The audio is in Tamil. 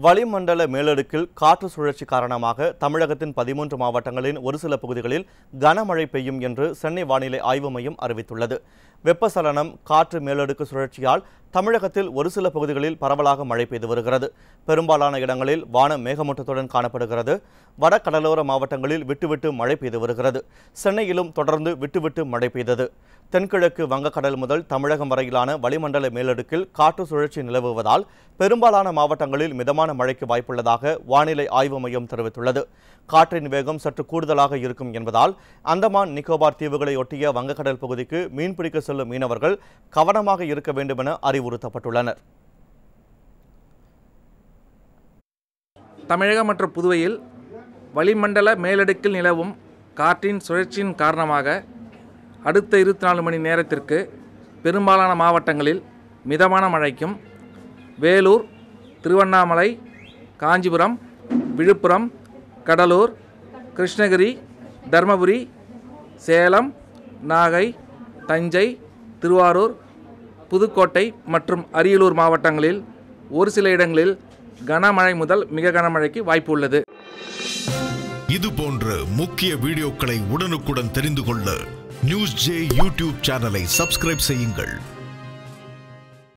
வளிமண்டல மேலடுக்கில் காற்று சுழற்சி காரணமாக தமிழகத்தின் பதிமூன்று மாவட்டங்களின் ஒரு சில பகுதிகளில் கனமழை பெய்யும் என்று சென்னை வானிலை ஆய்வு மையம் அறிவித்துள்ளது வெப்பசலனம் காற்று மேலடுக்கு சுழற்சியால் தமிழகத்தில் ஒரு சில பகுதிகளில் பரவலாக மழை பெய்து வருகிறது பெரும்பாலான இடங்களில் வானம் மேகமூட்டத்துடன் காணப்படுகிறது வட கடலோர மாவட்டங்களில் விட்டுவிட்டு மழை பெய்து வருகிறது சென்னையிலும் தொடர்ந்து விட்டுவிட்டு மழை பெய்தது தென்கிழக்கு வங்கக்கடல் முதல் தமிழகம் வரையிலான வளிமண்டல மேலடுக்கில் காற்று சுழற்சி நிலவுவதால் பெரும்பாலான மாவட்டங்களில் மிதமான மழைக்கு வாய்ப்புள்ளதாக வானிலை ஆய்வு மையம் தெரிவித்துள்ளது காற்றின் வேகம் சற்று கூடுதலாக இருக்கும் என்பதால் அந்தமான் நிக்கோபார் தீவுகளை ஒட்டிய வங்கக்கடல் பகுதிக்கு மீன்பிடிக்க செல்லும் மீனவர்கள் கவனமாக இருக்க வேண்டும் என அறிவுறுத்தப்பட்டுள்ளனர் தமிழகம் மற்றும் புதுவையில் வளிமண்டல மேலடுக்கில் நிலவும் காற்றின் சுழற்சியின் காரணமாக அடுத்த இருபத்தி நாலு மணி நேரத்திற்கு பெரும்பாலான மாவட்டங்களில் மிதமான மழைக்கும் வேலூர் திருவண்ணாமலை காஞ்சிபுரம் விழுப்புரம் கடலூர் கிருஷ்ணகிரி தருமபுரி சேலம் நாகை தஞ்சை திருவாரூர் புதுக்கோட்டை மற்றும் அரியலூர் மாவட்டங்களில் ஒரு சில இடங்களில் கனமழை முதல் மிக கனமழைக்கு வாய்ப்பு உள்ளது இது போன்ற முக்கிய வீடியோக்களை உடனுக்குடன் தெரிந்து கொள்ள நியூஸ் ஜே யூடியூப் சேனலை சப்ஸ்கிரைப் செய்யுங்கள்